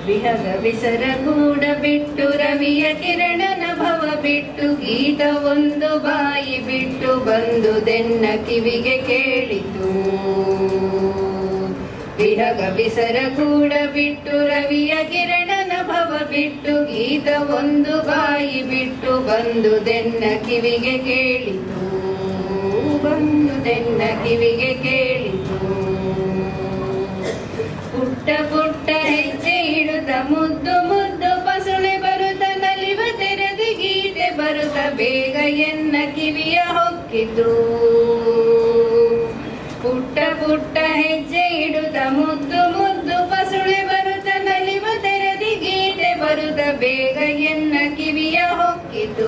ವಿಹಗ ವಿಸರ ಗೂಡ ಬಿಟ್ಟು ರವಿಯ ಕಿರಣನ ಭವ ಬಿಟ್ಟು ಗೀತ ಒಂದು ಬಾಯಿ ಬಿಟ್ಟು ಬಂದು ದೆನ್ನ ಕಿವಿಗೆ ಕೇಳಿತು ವಿಹಗ ವಿಸರ ಗೂಡ ಬಿಟ್ಟು ರವಿಯ ಕಿರಣನ ಭವ ಬಿಟ್ಟು ಗೀತ ಒಂದು ಬಾಯಿ ಬಿಟ್ಟು ಬಂದು ದೆನ್ನ ಕಿವಿಗೆ ಕೇಳಿತು ಬಂದು ದೆನ್ನ ಕಿವಿಗೆ ಕೇಳಿತು ಪುಟ್ಟ ಪುಟ್ಟ ಹೆಜ್ಜೆ ಇಡುತ್ತ ಮುದ್ದು ಮುದ್ದು ಪಸುಳೆ ಬರುತ್ತ ನಲಿವ ತೆರೆದು ಗೀತೆ ಬರುತ್ತ ಬೇಗ ಎನ್ನ ಕಿವಿಯ ಹೊಕ್ಕಿತು ಪುಟ್ಟ ಪುಟ್ಟ ಹೆಜ್ಜೆ ಇಡುತ್ತ ಮುದ್ದು ಮುದ್ದು ಪಸುಳೆ ಬರುತ್ತ ನಲಿವ ತೆರೆದು ಗೀತೆ ಬರುತ್ತ ಬೇಗ ಎನ್ನ ಕಿವಿಯ ಹೊಕ್ಕಿತು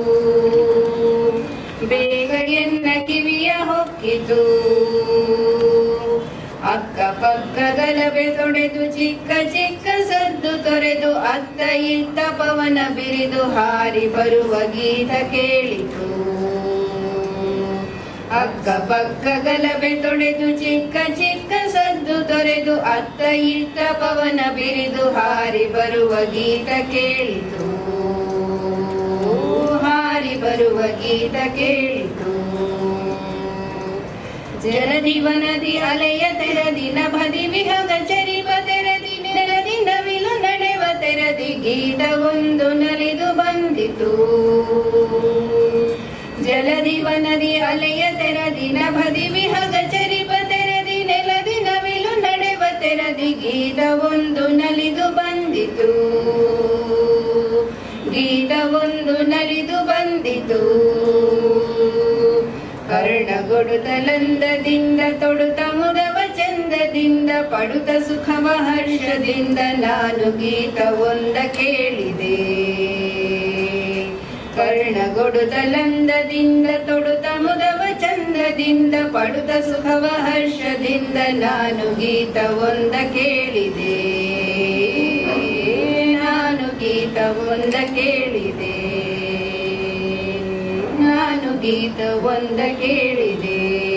ಬೇಗ ಎನ್ನ ಕಿವಿಯ ಹೊಕ್ಕಿತು ಅಕ್ಕ ಪಕ್ಕ ಗಲಭೆ ತೊಡೆದು ಚಿಕ್ಕ ಚಿಕ್ಕ ಸದ್ದು ತೊರೆದು ಅತ್ತ ಇತ್ತ ಪವನ ಬಿರಿದು ಹಾರಿ ಬರುವ ಗೀತ ಕೇಳಿತು ಅಕ್ಕ ಪಕ್ಕ ಗಲಭೆ ತೊಡೆದು ಚಿಕ್ಕ ಚಿಕ್ಕ ಸದ್ದು ತೊರೆದು ಅತ್ತ ಇತ್ತ ಪವನ ಬಿರಿದು ಹಾರಿ ಬರುವ ಗೀತ ಕೇಳಿತು ಹಾರಿ ಬರುವ ಗೀತ ಕೇಳಿತು ಜರದಿವನದಿ ಅಲೆಯ ತೆರದಿ ನಭದಿ ವಿಹಗ ಚರಿವ ತೆರದಿ ನೆಲದಿ ನವಿಲು ನಡೆವ ತೆರದಿ ಗೀತ ಒಂದು ನಲಿದು ಬಂದಿತು ಜಲದಿವನದಿ ಅಲೆಯ ತೆರದಿ ನಭದಿ ವಿಹಗ ಚರಿವ ತೆರದಿ ನೆಲದಿ ನವಿಲು ನಡೆವ ತೆರದಿ ಗೀತ ಒಂದು ನಲಿದು ಬಂದಿತು ಗೀತ ಒಂದು ನಲಿದು ಬಂದಿತು ಕರ್ಣಗೊಡುತ್ತಲಂದದಿಂದ ತೊಡುತ್ತ ಮುದವ ಚಂದದಿಂದ ಪಡುತ್ತ ಸುಖವ ಹರ್ಷದಿಂದ ನಾನು ಗೀತ ಒಂದ ಕೇಳಿದೆ ಕರ್ಣಗೊಡುತ್ತಲಂದದಿಂದ ತೊಡುತ್ತ ಮುದವ ಚಂದದಿಂದ ಪಡುತ್ತ ಸುಖವ ಹರ್ಷದಿಂದ ನಾನು ಗೀತ ಒಂದ ಕೇಳಿದೆ ನಾನು ಗೀತ ಒಂದ ಕೇಳಿದೆ ನಾನು ಗೀತ ಒಂದ ಕೇಳಿದೆ